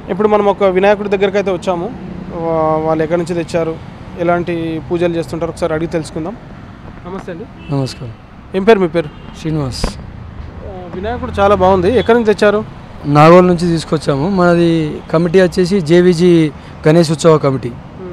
ఇప్పుడు మనం ఒక వినాయకుడి దగ్గరికి అయితే వచ్చాము వా- వాళ్ళు ఎక్కడి నుంచి తెచ్చారు ఎలాంటి పూజలు చేస్తుంటారు ఒకసారి అడిగి తెలుసుకుందాం నమస్తే అండి నమస్కారం ఏం పేరు మీ పేరు శ్రీనివాస్ ఆ, వినాయకుడు చాలా బాగుంది ఎక్కడి నుంచి తెచ్చారు నాగోల్ నుంచి తీసుకొచ్చాము మనది కమిటీ వచ్చేసి జేవిజీ గణేష్ ఉత్సవ కమిటీ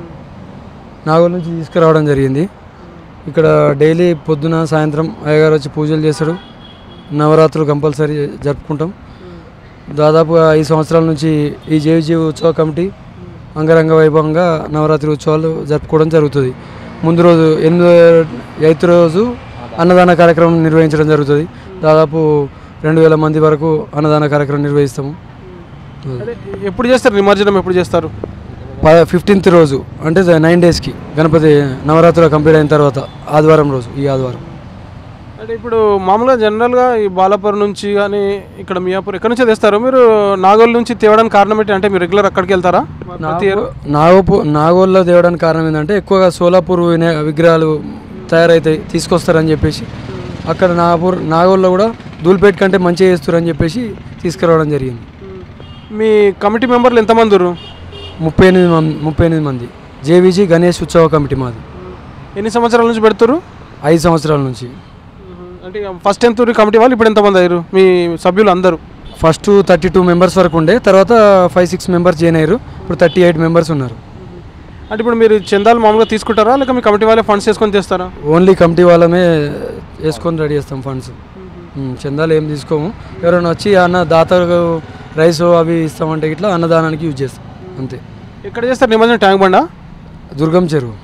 నాగోల్ నుంచి తీసుకురావడం జరిగింది ఇక్కడ డైలీ పొద్దున సాయంత్రం అయ్యగారు వచ్చి పూజలు చేస్తాడు నవరాత్రులు కంపల్సరీ జరుపుకుంటాం దాదాపు ఐదు సంవత్సరాల నుంచి ఈ జేవిజీ ఉత్సవ కమిటీ అంగరంగ వైభవంగా నవరాత్రి ఉత్సవాలు జరుపుకోవడం జరుగుతుంది ముందు రోజు ఎనిమిదో ఎయిత్ రోజు అన్నదాన కార్యక్రమం నిర్వహించడం జరుగుతుంది దాదాపు రెండు వేల మంది వరకు అన్నదాన కార్యక్రమం నిర్వహిస్తాము అంటే ఎప్పుడు చేస్తారు నిమజ్జనం ఎప్పుడు చేస్తారు ప ఫిఫ్టీన్త్ రోజు అంటే నైన్ డేస్కి గణపతి నవరాత్రులు కంప్లీట్ అయిన తర్వాత ఆదివారం రోజు ఈ ఆదివారం అంటే ఇప్పుడు మామూలుగా జనరల్గా ఈ బాలాపూర్ నుంచి కానీ ఇక్కడ మియాపూర్ ఎక్కడి నుంచి తెస్తారు మీరు నాగోల్ నుంచి తేవడానికి కారణం ఏంటి అంటే మీరు రెగ్యులర్ అక్కడికి వెళ్తారా ప్రతి ఇయర్ నాగోపు నాగోల్లో తేవడానికి కారణం ఏంటంటే ఎక్కువగా సోలాపూర్ వినా- విగ్రహాలు తయారైతాయి తీసుకొస్తారని చెప్పేసి అక్కడ నాగపూర్ నాగోల్లో కూడా ధూల్పేట్ కంటే మంచిగా చేస్తారని చెప్పేసి తీసుకురావడం జరిగింది మీ కమిటీ మెంబర్లు ఎంతమంది ఉన్నారు ముప్పై ఎనిమిది మంది ముప్పై ఎనిమిది మంది జేవిజీ గణేష్ ఉత్సవ కమిటీ మాది ఎన్ని సంవత్సరాల నుంచి పెడుతురు ఐదు సంవత్సరాల నుంచి అంటే ఫస్ట్ ఎంత కమిటీ వాళ్ళు ఇప్పుడు ఎంతమంది అయ్యారు మీ సభ్యులు అందరూ ఫస్ట్ థర్టీ టూ మెంబర్స్ వరకు ఉండే తర్వాత ఫైవ్ సిక్స్ మెంబర్స్ జాయిన్ అయ్యారు ఇప్పుడు థర్టీ ఎయిట్ మెంబర్స్ ఉన్నారు అంటే ఇప్పుడు మీరు చందాలు మామూలుగా తీసుకుంటారా లేక మీ కమిటీ వాళ్ళే ఫండ్స్ చేసుకొని తెస్తారా ఓన్లీ కమిటీ వాళ్ళమే వేసుకొని రెడీ చేస్తాం ఫండ్స్ ఉమ్, చందాలు ఏం తీసుకోము ఎవరైనా వచ్చి అన్న దాతకు రైస్ అవి ఇస్తామంటే ఇట్లా అన్నదానానికి యూజ్ చేస్తాం అంతే ఎక్కడ చేస్తారు నిమజ్జనం ట్యాంక్ బండా దుర్గం చెరువు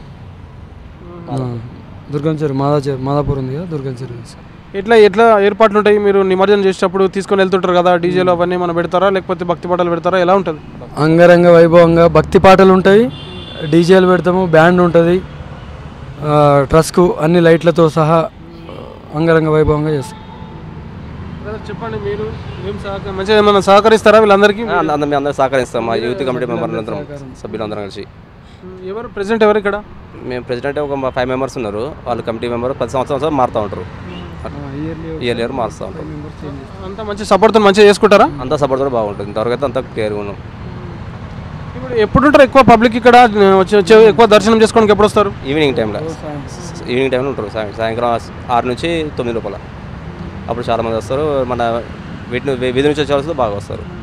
ఆ, దుర్గం చెరువు మాదా చెరువు మాదాపూర్ ఉంది కదా దుర్గం చెరువు చేస్తాం. ఎట్లా ఎట్లా ఏర్పాట్లు ఉంటాయి మీరు నిమజ్జనం చేసేటప్పుడు తీసుకొని వెళ్తుంటారు కదా డీజేలు అవన్నీ మనం పెడతారా లేకపోతే భక్తి పాటలు పెడతారా ఎలా ఉంటుంది అంగరంగ వైభవంగా భక్తి పాటలు ఉంటాయి డీజేలు పెడతాము బ్యాండ్ ఉంటుంది ఆ, ట్రస్కు అన్ని లైట్లతో సహా అంగరంగ వైభవంగా చేస్తాం చెప్పండి మీరు ఏం సహకారం మంచిగా ఏమైనా సహకరిస్తారా వీళ్ళందరికీ అందరం మేము అందరం సహకరిస్తాం మా యూత్ కమిటీ మెంబర్లు అందరం సభ్యులందరం కలిసి ఎవరు ప్రెసిడెంట్ ఎవరు ఇక్కడ మేము ప్రెసిడెంట్ ఒక ఫైవ్ మెంబర్స్ ఉన్నారు వాళ్ళు కమిటీ మెంబర్ పది సంవత్సరాలు మారుతూ ఉంటారు ఇయర్ ఇయర్ మారుస్తూ ఉంటారు అంతా మంచి సపోర్ట్తో మంచిగా చేసుకుంటారా అంతా సపోర్ట్ కూడా బాగుంటుంది ఇంతవరకు అయితే అంతా క్లియర్గా ఉన్నాం ఇప్పుడు ఎప్పుడు ఉంటారు ఎక్కువ పబ్లిక్ ఇక్కడ వచ్చి వచ్చి ఎక్కువ దర్శనం చేసుకోవడానికి ఎప్పుడు వస్తారు ఈవినింగ్ టైంలో ఈవినింగ్ టైంలో ఉంటారు సాయం- సాయంత్రం ఆరు నుంచి తొమ్మిది లోపల అప్పుడు చాలామంది వస్తారు మన వీటి వీధి నుంచి వచ్చే వాళ్ళు బాగా వస్తారు